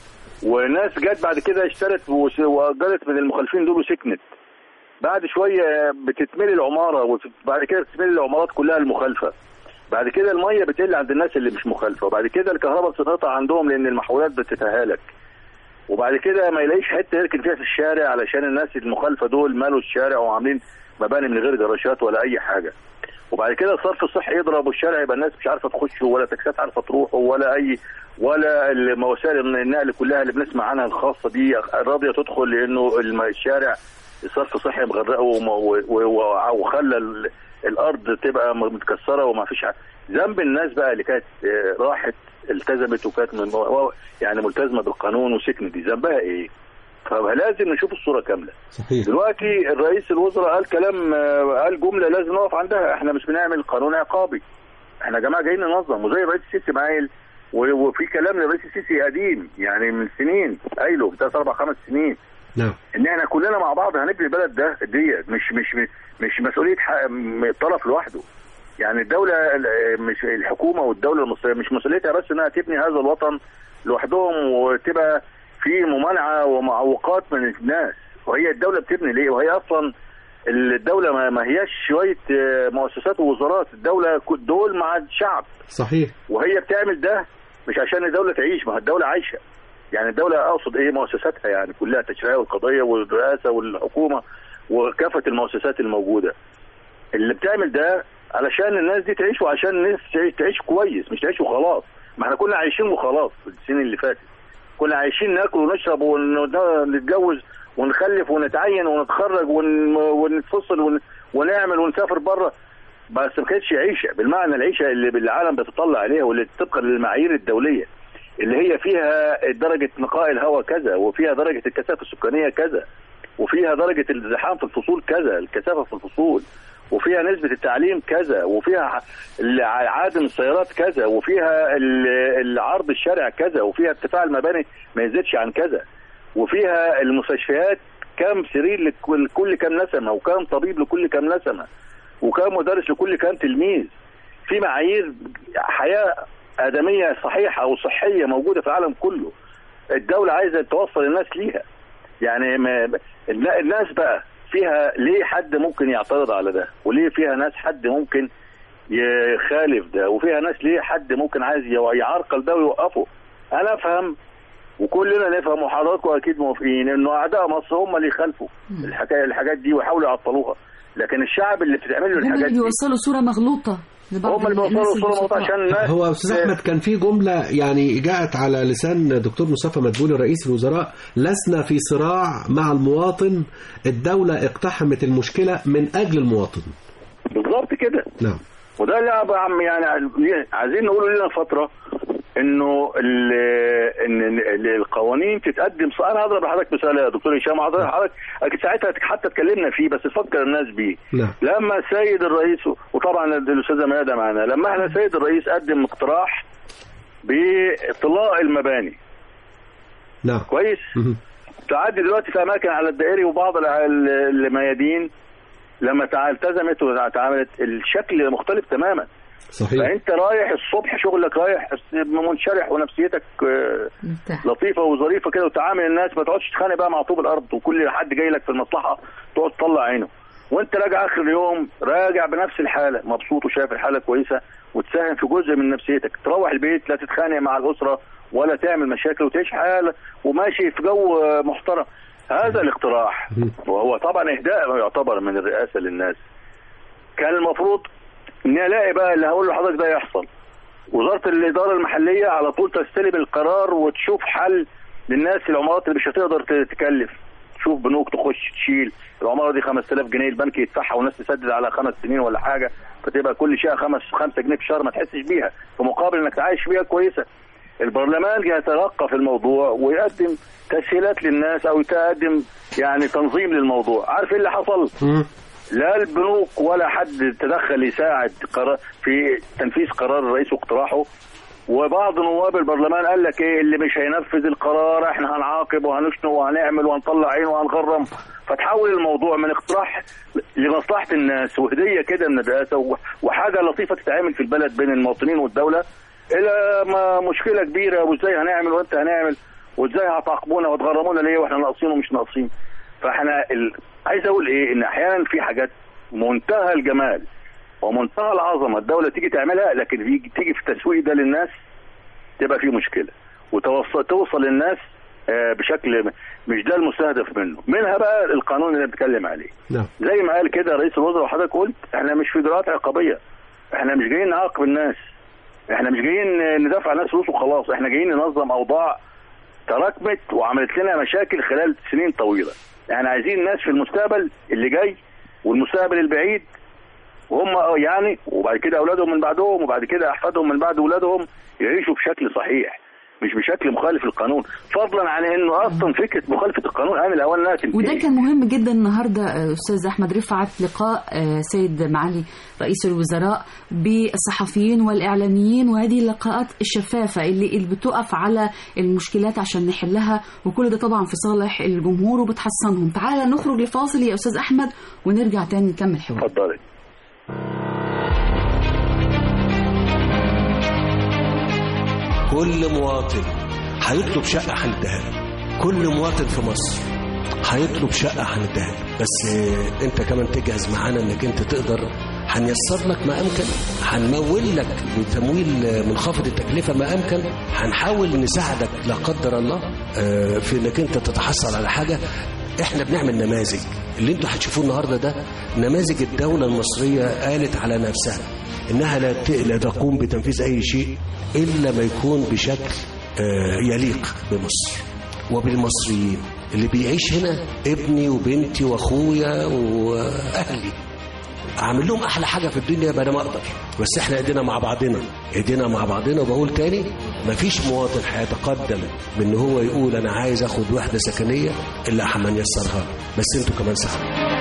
وناس جت بعد كده اشترت وس- واجرت من المخالفين دول وسكنت بعد شويه بتتملي العماره وبعد كده بتتملي العمارات كلها المخالفه بعد كده الميه بتقل عند الناس اللي مش مخالفه وبعد كده الكهرباء بتتقطع عندهم لان المحولات بتتهالك وبعد كده ما يلاقيش حته يركن فيها في الشارع علشان الناس المخالفه دول مالوا الشارع وعاملين مباني من غير جراشات ولا اي حاجه وبعد كده الصرف الصحي يضرب والشارع يبقى الناس مش عارفه تخش ولا تاكسات عارفه تروح ولا اي ولا وسائل النقل كلها اللي بنسمع عنها الخاصه دي راضيه تدخل لانه الم- الشارع الصرف الصحي مغرقه وم- و- و- وخلى ال- الارض تبقى متكسره وما فيش ع- ذنب الناس بقى اللي كانت آه، راحت التزمت وكانت من يعني ملتزمه بالقانون وسكنت دي ذنبها ايه؟ فلازم نشوف الصوره كامله صحيح دلوقتي الرئيس الوزراء قال كلام آه، قال جمله لازم نقف عندها احنا مش بنعمل قانون عقابي احنا يا جماعه جايين ننظم وزي الرئيس السيسي ما قايل و- وفي كلام للرئيس السيسي قديم يعني من سنين قايله ثلاث اربع خمس سنين نعم ان احنا كلنا مع بعض هنبني البلد ده ديت مش مش مش مسؤوليه ح- م- طرف لوحده يعني الدوله ال- مش الحكومه والدوله المصريه مش مسؤوليتها بس انها تبني هذا الوطن لوحدهم وتبقى في ممانعه ومعوقات من الناس وهي الدوله بتبني ليه وهي اصلا الدوله ما ما هياش شويه آه، مؤسسات ووزارات الدوله ك- دول مع الشعب صحيح وهي بتعمل ده مش عشان الدوله تعيش ما هي الدوله عايشه يعني الدوله اقصد ايه مؤسساتها يعني كلها التشريعيه والقضيه والرئاسه والحكومه وكافه المؤسسات الموجوده اللي بتعمل ده علشان الناس دي تعيش وعشان الناس تعيش, تعيش كويس مش تعيش وخلاص ما احنا كنا عايشين وخلاص في السنين اللي فاتت كنا عايشين ناكل ونشرب ونتجوز ونخلف ونتعين ونتخرج ون- ونتفصل ون- ونعمل ونسافر بره بس ما كانتش عيشه بالمعنى العيشه اللي العالم بيتطلع عليها واللي طبقا للمعايير الدوليه اللي هي فيها درجه نقاء الهواء كذا وفيها درجه الكثافه السكانيه كذا وفيها درجه الازدحام في الفصول كذا الكثافه في الفصول وفيها نسبة التعليم كذا وفيها ال- عادم السيارات كذا وفيها ال- العرض الشارع كذا وفيها ارتفاع المباني ما يزيدش عن كذا وفيها المستشفيات كم سرير لكل كل كام نسمة وكم طبيب لكل كام نسمة وكم مدرس لكل كام تلميذ في معايير حياة آدمية صحيحة أو صحية موجودة في العالم كله الدولة عايزة توصل الناس ليها يعني ما النا- الناس بقى فيها ليه حد ممكن يعترض على ده وليه فيها ناس حد ممكن يخالف ده وفيها ناس ليه حد ممكن عايز يو- يعرقل ده ويوقفه انا افهم وكلنا نفهم وحضراتكم اكيد موافقين انه اعداء مصر هم اللي يخالفوا الحكايه الحاجات دي ويحاولوا يعطلوها لكن الشعب اللي بتتعمل له هم الحاجات اللي دي بيوصلوا صورة مغلوطة لبعض هم اللي الناس بيوصلوا صوره موضوع البسطاء. عشان الناس هو استاذ احمد كان في جمله يعني جاءت على لسان دكتور مصطفى مدبولي رئيس الوزراء لسنا في صراع مع المواطن الدوله اقتحمت المشكله من اجل المواطن بالظبط كده نعم وده اللي أنا عم يعني عايزين نقوله لنا فتره انه ال- ان ال- القوانين تتقدم انا هضرب لحضرتك مثال يا دكتور هشام هضرب لحضرتك أكيد ساعتها حتى اتكلمنا فيه بس تفكر الناس بيه نعم لما السيد الرئيس وطبعا الاستاذه ميادة معانا لما احنا السيد الرئيس قدم اقتراح باطلاق المباني نعم كويس مهم. تعدي دلوقتي في اماكن على الدائري وبعض الع- ال- الميادين لما تع- التزمت وتعاملت الشكل مختلف تماما صحيح فانت رايح الصبح شغلك رايح منشرح ونفسيتك آه، مرتاح لطيفه وظريفه كده وتعامل الناس ما تقعدش تتخانق بقى مع طوب الارض وكل حد جاي لك في المصلحه تقعد تطلع عينه وانت راجع اخر اليوم راجع بنفس الحاله مبسوط وشايف الحاله كويسه وتساهم في جزء من نفسيتك تروح البيت لا تتخانق مع الاسره ولا تعمل مشاكل وتعيش حاله وماشي في جو آه، محترم هذا الاقتراح وهو طبعا اهداء يعتبر من الرئاسه للناس كان المفروض نلاقي بقى اللي هقول لحضرتك ده يحصل وزاره الاداره المحليه على طول تستلم القرار وتشوف حل للناس العمارات اللي مش هتقدر ت- تكلف تشوف بنوك تخش تشيل العماره دي 5000 جنيه البنك يدفعها والناس تسدد على خمس سنين ولا حاجه فتبقى كل شقه خمس 5 جنيه في الشهر ما تحسش بيها في مقابل انك تعيش بيها كويسه البرلمان يتلقى في الموضوع ويقدم تسهيلات للناس او يقدم يعني تنظيم للموضوع عارف ايه اللي حصل مم. لا البنوك ولا حد تدخل يساعد قرار في تنفيذ قرار الرئيس واقتراحه وبعض نواب البرلمان قال لك ايه اللي مش هينفذ القرار احنا هنعاقب وهنشنق وهنعمل وهنطلع عين وهنغرم فتحول الموضوع من اقتراح لمصلحه الناس وهديه كده من الرئاسه و- وحاجه لطيفه تتعمل في البلد بين المواطنين والدوله الى ما مشكله كبيره وازاي هنعمل وانت هنعمل وازاي هتعاقبونا وتغرمونا ليه واحنا ناقصين ومش ناقصين فاحنا ال... عايز اقول ايه ان احيانا في حاجات منتهى الجمال ومنتهى العظمه الدوله تيجي تعملها لكن تيجي تيجي في التسويق ده للناس تبقى في مشكله وتوصل توصل للناس آه، بشكل م- مش ده المستهدف منه منها بقى القانون اللي بنتكلم عليه نعم زي ما قال كده رئيس الوزراء وحضرتك قلت احنا مش في اجراءات عقابيه احنا مش جايين نعاقب الناس احنا مش جايين ندافع عن الناس فلوس وخلاص احنا جايين ننظم اوضاع تراكمت وعملت لنا مشاكل خلال سنين طويله احنا عايزين الناس في المستقبل اللي جاي والمستقبل البعيد وهم اه يعني وبعد كده اولادهم من بعدهم وبعد كده احفادهم من بعد اولادهم يعيشوا بشكل صحيح مش بشكل مخالف للقانون فضلا عن انه اصلا فكره مخالفه القانون ان الاوان لا تنتهي وده كان مهم جدا النهارده آه، استاذ احمد رفعت لقاء آه، سيد معالي رئيس الوزراء بالصحفيين والاعلاميين وهذه اللقاءات الشفافه اللي اللي بتقف على المشكلات عشان نحلها وكل ده طبعا في صالح الجمهور وبتحسنهم تعالى نخرج لفاصل يا استاذ احمد ونرجع تاني نكمل حوار اتفضلي كل مواطن هيطلب شقة هنديها له كل مواطن في مصر هيطلب شقة هنديها له بس آه، انت كمان تجهز معانا انك انت تقدر هنيسر لك ما امكن هنمول لك بتمويل آه، منخفض التكلفة ما امكن هنحاول نساعدك لا قدر الله آه، في انك انت تتحصل على حاجة احنا بنعمل نماذج اللي انتوا هتشوفوه النهارده ده نماذج الدولة المصرية قالت على نفسها انها لا ت- لا تقوم بتنفيذ اي شيء الا ما يكون بشكل آه، يليق بمصر وبالمصريين اللي بيعيش هنا ابني وبنتي واخويا واهلي اعمل لهم احلى حاجه في الدنيا يبقى انا ما اقدر بس احنا ايدينا مع بعضنا ايدينا مع بعضنا وبقول تاني مفيش مواطن هيتقدم بان هو يقول انا عايز اخد وحده سكنيه الا احنا نيسرها بس انتوا كمان ساعدوا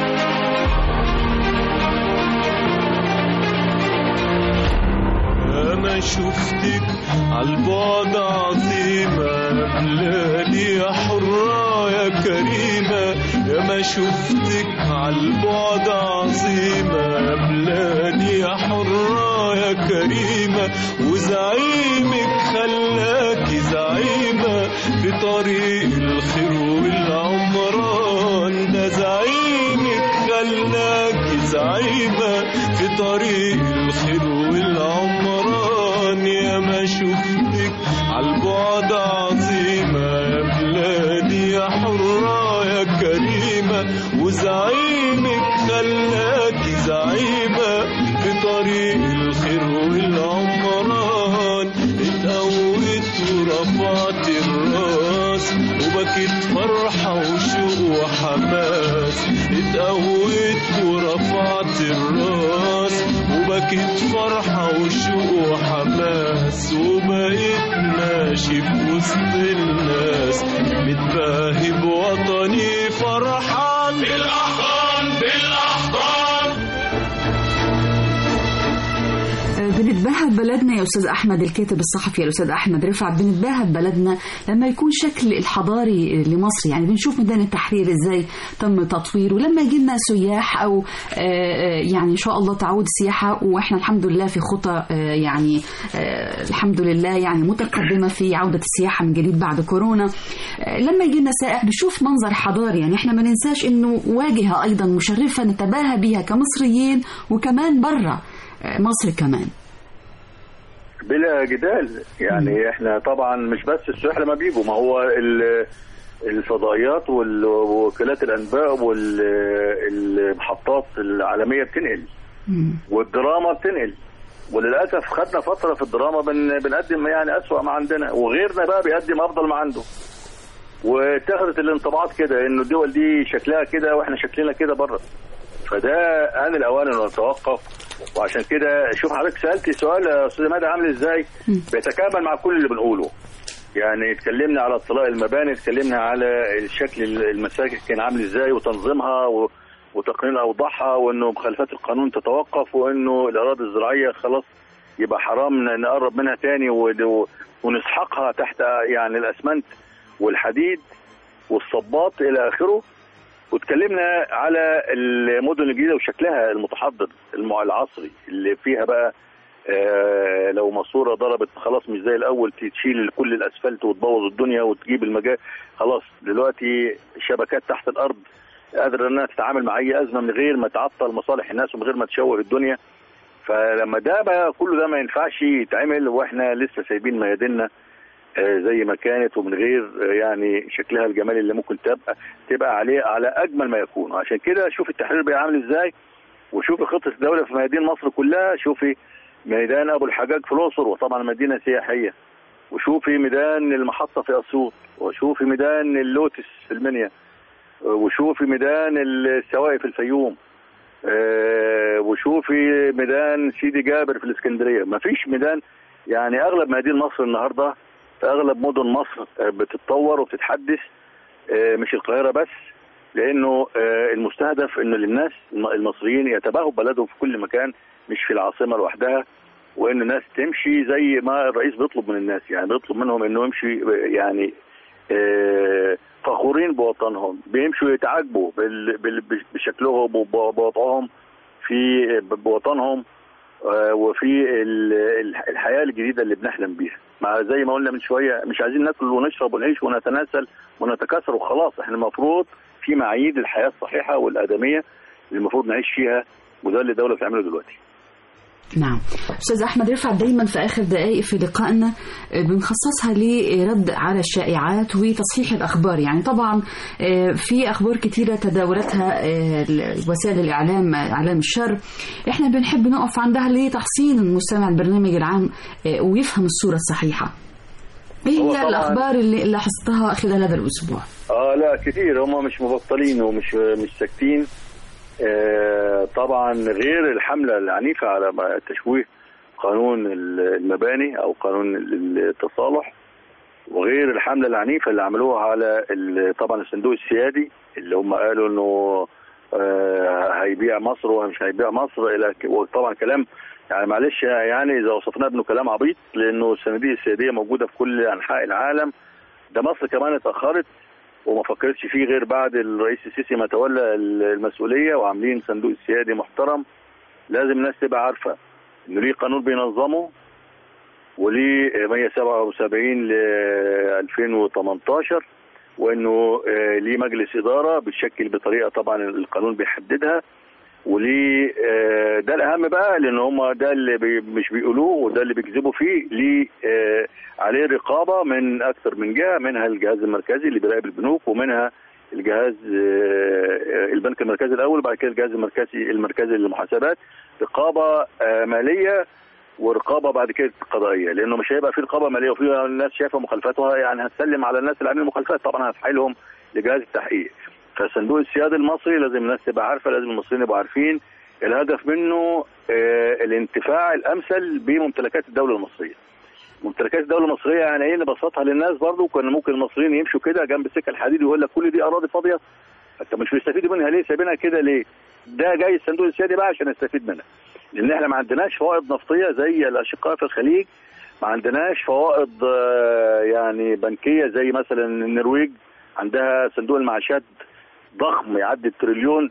أنا شفتك عالبعد عظيمة بلادي يا حرة يا كريمة يا ما شفتك عالبعد عظيمة بلادي يا حرة يا كريمة وزعيمك خلاكي زعيمة في طريق الخير والعمران ده زعيمك خلاكي زعيمة في طريق الخير والعمران يا ما شفتك عالبعد عظيمة يا بلادي يا حرة يا كريمة وزعيمك خلاكي زعيمة في طريق الخير والعمران اتقوت ورفعت الراس وبكت فرحة وشوق وحماس اتقوت ورفعت الراس وبكت فرحة وشوق وحماس وبقيت ماشي في وسط الناس متباهي بوطني فرحان بالأحضان بالأحضان بنتباهى ببلدنا يا استاذ احمد الكاتب الصحفي الاستاذ احمد رفعت بنتباهى ببلدنا لما يكون شكل الحضاري لمصر يعني بنشوف ميدان التحرير ازاي تم تطويره ولما يجي لنا سياح او آه، آه، يعني ان شاء الله تعود السياحه واحنا الحمد لله في خطى آه، يعني آه، الحمد لله يعني متقدمه في عوده السياحه من جديد بعد كورونا آه، لما يجي لنا سائح بيشوف منظر حضاري يعني احنا ما ننساش انه واجهه ايضا مشرفه نتباهى بها كمصريين وكمان بره مصر كمان بلا جدال يعني احنا طبعا مش بس السياح لما بيجوا ما هو ال- الفضائيات وال- ووكالات الانباء والمحطات العالميه بتنقل والدراما بتنقل وللاسف خدنا فتره في الدراما بن بنقدم يعني اسوأ ما عندنا وغيرنا بقى بيقدم افضل ما عنده واتخذت الانطباعات كده انه الدول دي شكلها كده واحنا شكلنا كده بره فده ان الاوان انه نتوقف وعشان كده شوف حضرتك سالتي سؤال يا استاذ مادة عامل ازاي بيتكامل مع كل اللي بنقوله يعني اتكلمنا على اطلاق المباني اتكلمنا على الشكل المساجد كان عامل ازاي وتنظيمها و... وتقنين اوضاعها وانه مخالفات القانون تتوقف وانه الاراضي الزراعيه خلاص يبقى حرام ن- نقرب منها تاني و... ونسحقها تحت يعني الاسمنت والحديد والصباط الى اخره واتكلمنا على المدن الجديده وشكلها المتحضر المع- العصري اللي فيها بقى آه لو ماسوره ضربت خلاص مش زي الاول تشيل كل الاسفلت وتبوظ الدنيا وتجيب المجال خلاص دلوقتي شبكات تحت الارض قادره انها تتعامل مع اي ازمه من غير ما تعطل مصالح الناس ومن غير ما تشوه الدنيا فلما ده بقى كله ده ما ينفعش يتعمل واحنا لسه سايبين مياديننا آه، زي ما كانت ومن غير آه، يعني شكلها الجمالي اللي ممكن تبقى تبقى عليه على اجمل ما يكون وعشان كده شوف التحرير بقى عامل ازاي وشوفي خطه الدوله في ميادين مصر كلها شوفي ميدان ابو الحجاج في الاقصر وطبعا مدينه سياحيه وشوفي ميدان المحطه في اسيوط وشوفي ميدان اللوتس في المنيا آه، وشوفي ميدان السواقي في الفيوم آه، وشوفي ميدان سيدي جابر في الاسكندريه مفيش ميدان يعني اغلب ميادين مصر النهارده في اغلب مدن مصر آه، بتتطور وبتتحدث آه، مش القاهره بس لانه آه، المستهدف ان للناس الم- المصريين يتباهوا ببلدهم في كل مكان مش في العاصمه لوحدها وان الناس تمشي زي ما الرئيس بيطلب من الناس يعني بيطلب منهم انه يمشي يعني آه، فخورين بوطنهم بيمشوا يتعاجبوا بال- بال- بشكلهم وبوضعهم في بوطنهم آه، وفي ال- ال- الحياه الجديده اللي بنحلم بيها مع زي ما قلنا من شويه مش عايزين ناكل ونشرب ونعيش ونتناسل ونتكاثر وخلاص احنا المفروض في معايير الحياه الصحيحه والادميه اللي المفروض نعيش فيها وده اللي الدوله بتعمله دلوقتي نعم استاذ احمد رفعت دايما في اخر دقائق في لقائنا آه، بنخصصها لرد على الشائعات وتصحيح الاخبار يعني طبعا آه، في اخبار كتيره تداولتها آه، وسائل الاعلام آه، اعلام الشر احنا بنحب نقف عندها لتحسين المستمع البرنامج العام آه، ويفهم الصوره الصحيحه ايه هو هي طبعاً- الاخبار اللي لاحظتها خلال هذا الاسبوع اه لا كتير هم مش مبطلين ومش مش ساكتين آه طبعا غير الحمله العنيفه على ما- تشويه قانون المباني او قانون التصالح وغير الحمله العنيفه اللي عملوها على ال- طبعا الصندوق السيادي اللي هم قالوا انه آه هيبيع مصر ومش هيبيع مصر الى ك- وطبعا كلام يعني معلش يعني اذا وصفناه انه كلام عبيط لانه الصناديق السياديه موجوده في كل انحاء العالم ده مصر كمان اتاخرت وما فكرتش فيه غير بعد الرئيس السيسي ما تولى المسؤوليه وعاملين صندوق السيادي محترم لازم الناس تبقى عارفه انه ليه قانون بينظمه وليه 177 ل 2018 وانه آه، ليه مجلس اداره بتشكل بطريقه طبعا القانون بيحددها وليه آه، ده الاهم بقى لان هم ده اللي بي مش بيقولوه وده اللي بيكذبوا فيه ليه آه، عليه رقابه من اكثر من جهه منها الجهاز المركزي اللي بيراقب البنوك ومنها الجهاز آه، البنك المركزي الاول وبعد كده الجهاز المركزي المركزي للمحاسبات رقابه آه، ماليه ورقابه بعد كده قضائيه لانه مش هيبقى في رقابه ماليه وفي الناس شايفه مخالفاتها يعني هتسلم على الناس اللي عاملين مخالفات طبعا هتحيلهم لجهاز التحقيق فصندوق السيادة المصري لازم الناس تبقى عارفه لازم المصريين يبقوا عارفين الهدف منه آه الانتفاع الامثل بممتلكات الدوله المصريه. ممتلكات الدوله المصريه يعني ايه نبسطها للناس برضو كان ممكن المصريين يمشوا كده جنب السكه الحديد ويقول لك كل دي اراضي فاضيه انت مش بيستفيدوا منها ليه سايبينها كده ليه؟ ده جاي الصندوق السيادي بقى عشان يستفيد منها. لان احنا ما عندناش فوائد نفطيه زي الاشقاء في الخليج ما عندناش فوائد آه، يعني بنكيه زي مثلا النرويج عندها صندوق المعاشات ضخم يعدي التريليون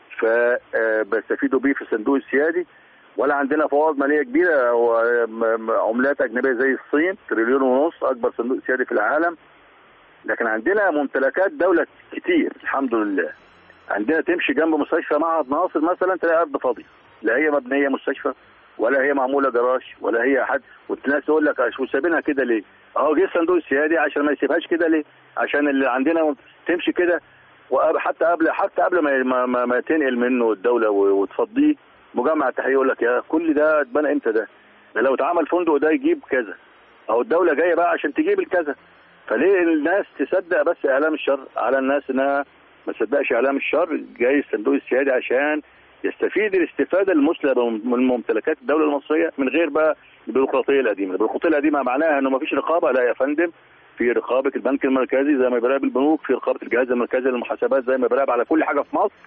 فبيستفيدوا بيه في الصندوق السيادي ولا عندنا فوائد ماليه كبيره وعملات اجنبيه زي الصين تريليون ونص اكبر صندوق سيادي في العالم لكن عندنا ممتلكات دوله كتير الحمد لله عندنا تمشي جنب مستشفى معهد ناصر مثلا تلاقي ارض فاضيه لا هي مبنيه مستشفى ولا هي معموله جراج ولا هي حد والناس يقول لك شو سايبينها كده ليه؟ اهو جه الصندوق السيادي عشان ما يسيبهاش كده ليه؟ عشان اللي عندنا تمشي كده وحتى قبل حتى قبل ما ما, ما, ما تنقل منه الدوله و- وتفضيه مجمع التحرير يقول لك يا كل ده اتبنى امتى ده؟ ده لو اتعمل فندق ده يجيب كذا اهو الدوله جايه بقى عشان تجيب الكذا فليه الناس تصدق بس اعلام الشر على الناس انها ما تصدقش اعلام الشر جاي الصندوق السيادي عشان يستفيد الاستفاده المثلى من ممتلكات الدوله المصريه من غير بقى البيروقراطيه القديمه، البيروقراطيه القديمه معناها انه ما فيش رقابه لا يا فندم في رقابه البنك المركزي زي ما بيراقب البنوك، في رقابه الجهاز المركزي للمحاسبات زي ما بيراقب على كل حاجه في مصر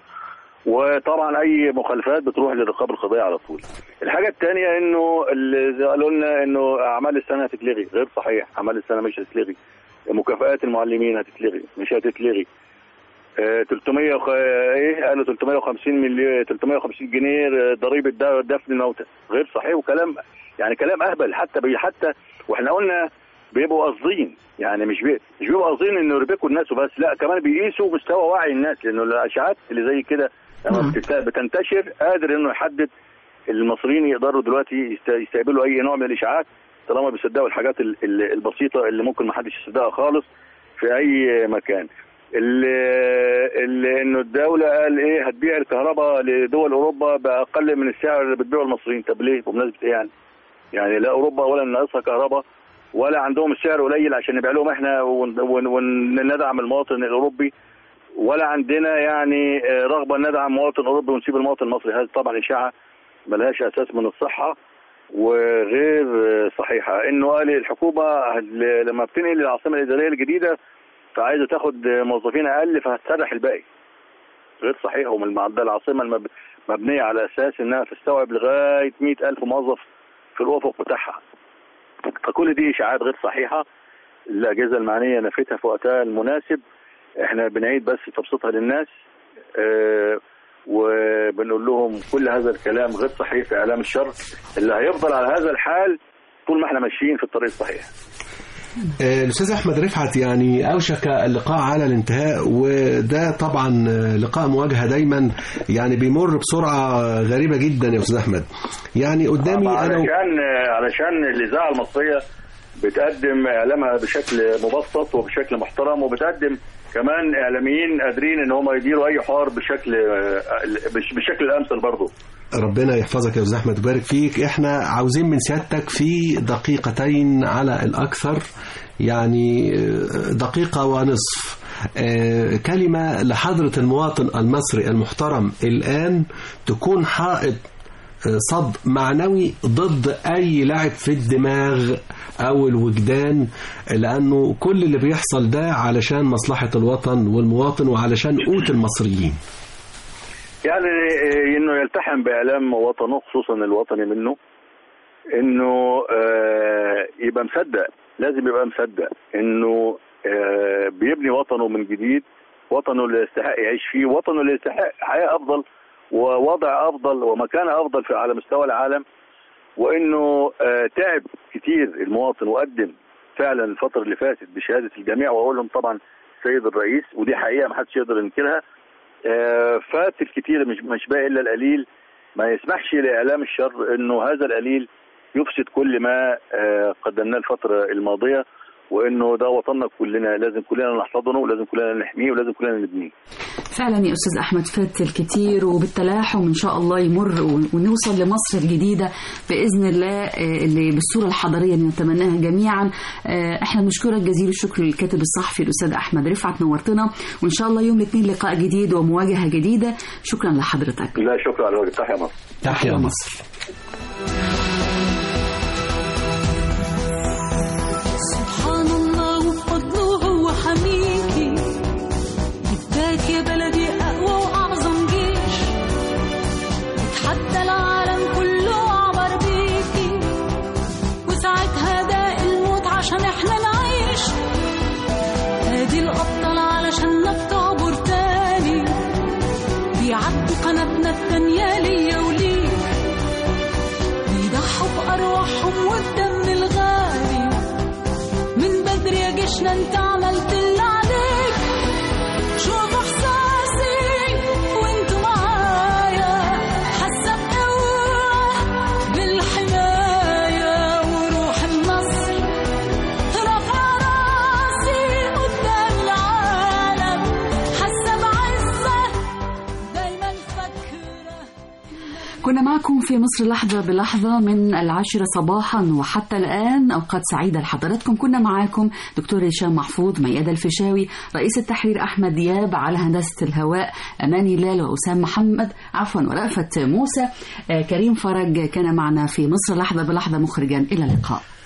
وطبعا اي مخالفات بتروح للرقابه القضائيه على طول. الحاجه الثانيه انه اللي زي قالوا لنا انه اعمال السنه هتتلغي، غير صحيح، اعمال السنه مش هتتلغي. مكافآت المعلمين هتتلغي، مش هتتلغي. آه، 300 وخ... ايه قالوا 350 مليون 350 جنيه آه، ضريبه د- دفن الموتى غير صحيح وكلام يعني كلام اهبل حتى بي حتى واحنا قلنا بيبقوا قاصدين يعني مش بي... مش بيبقوا قاصدين انه يربكوا الناس وبس لا كمان بيقيسوا مستوى وعي الناس لانه الاشاعات اللي زي كده لما نعم. بتت- بتنتشر قادر انه يحدد المصريين يقدروا دلوقتي يست- يستقبلوا اي نوع من الاشاعات طالما بيصدقوا الحاجات ال- ال- البسيطه اللي ممكن ما حدش يصدقها خالص في اي مكان اللي, اللي انه الدوله قال ايه هتبيع الكهرباء لدول اوروبا باقل من السعر اللي بتبيعه المصريين طب ليه بمناسبه ايه يعني يعني لا اوروبا ولا ناقصها كهرباء ولا عندهم السعر قليل عشان نبيع لهم احنا ون- ون- وندعم المواطن الاوروبي ولا عندنا يعني آه، رغبه ندعم مواطن اوروبي ونسيب المواطن المصري هذه طبعا اشاعه ملهاش اساس من الصحه وغير آه، صحيحه انه قال الحكومه هل- لما بتنقل العاصمه الاداريه الجديده فعايزه تاخد موظفين اقل فهتسرح الباقي غير صحيح هم الم- ده العاصمه المب- مبنيه على اساس انها تستوعب لغايه 100 الف موظف في الافق بتاعها فكل دي اشاعات غير صحيحه الاجهزه المعنيه نفتها في وقتها المناسب احنا بنعيد بس تبسيطها للناس اه وبنقول لهم كل هذا الكلام غير صحيح في اعلام الشر اللي هيفضل على هذا الحال طول ما احنا ماشيين في الطريق الصحيح آه، الأستاذ أحمد رفعت يعني أوشك اللقاء على الانتهاء وده طبعا آه، لقاء مواجهة دايما يعني بيمر بسرعة غريبة جدا يا أستاذ أحمد يعني قدامي أنا علشان علشان الاذاعه المصريه بتقدم اعلامها بشكل مبسط وبشكل محترم وبتقدم كمان اعلاميين قادرين ان هم يديروا اي حوار بشكل بش- بالشكل الامثل برضه ربنا يحفظك يا أستاذ أحمد ويبارك فيك إحنا عاوزين من سيادتك في دقيقتين على الأكثر يعني آه، دقيقة ونصف آه، كلمة لحضرة المواطن المصري المحترم الآن تكون حائط صد معنوي ضد أي لعب في الدماغ أو الوجدان لأنه كل اللي بيحصل ده علشان مصلحة الوطن والمواطن وعلشان قوت المصريين يعني إيه انه يلتحم باعلام وطنه خصوصا الوطني منه انه آه، يبقى مصدق لازم يبقى مصدق انه آه، بيبني وطنه من جديد وطنه اللي يستحق يعيش فيه وطنه اللي يستحق حياه افضل ووضع افضل ومكان افضل في على مستوى العالم وانه آه، تعب كتير المواطن وقدم فعلا الفتره اللي فاتت بشهاده الجميع واقول لهم طبعا السيد الرئيس ودي حقيقه ما حدش يقدر ينكرها آه، فات الكثير مش مش باقي الا القليل ما يسمحش لاعلام الشر انه هذا القليل يفسد كل ما آه، قدمناه الفتره الماضيه وانه ده وطننا كلنا لازم كلنا نحتضنه ولازم كلنا نحميه ولازم كلنا نبنيه فعلا يا استاذ احمد فات الكتير وبالتلاحم ان شاء الله يمر و- ونوصل لمصر الجديده باذن الله آه، اللي بالصوره الحضاريه اللي نتمناها جميعا آه، احنا بنشكرك جزيل الشكر للكاتب الصحفي الاستاذ احمد رفعت نورتنا وان شاء الله يوم الاثنين لقاء جديد ومواجهه جديده شكرا لحضرتك لا شكرا على وجه تحيا مصر تحيا مصر سبحان الله وفضله هو حميكي اداك يا بلدي اقوى واعظم جيش اتحدى العالم كله التانية ليا وليك بيضحوا بأرواحهم والدم الغالي من بدري يا جيشنا انت عملت اللي عليك شوف احساسي وانتوا معايا حاسه بقوه بالحمايه وروح النصر رافعه راسي قدام العالم حاسه بعزه دايما فاكره كنا معكم في مصر لحظة بلحظة من العاشرة صباحا وحتى الآن أوقات سعيدة لحضراتكم كنا معاكم دكتور هشام محفوظ ميادة الفيشاوي رئيس التحرير أحمد دياب على هندسة الهواء أماني لال وأسام محمد عفوا ورأفت موسى آه، كريم فرج كان معنا في مصر لحظة بلحظة مخرجا إلى اللقاء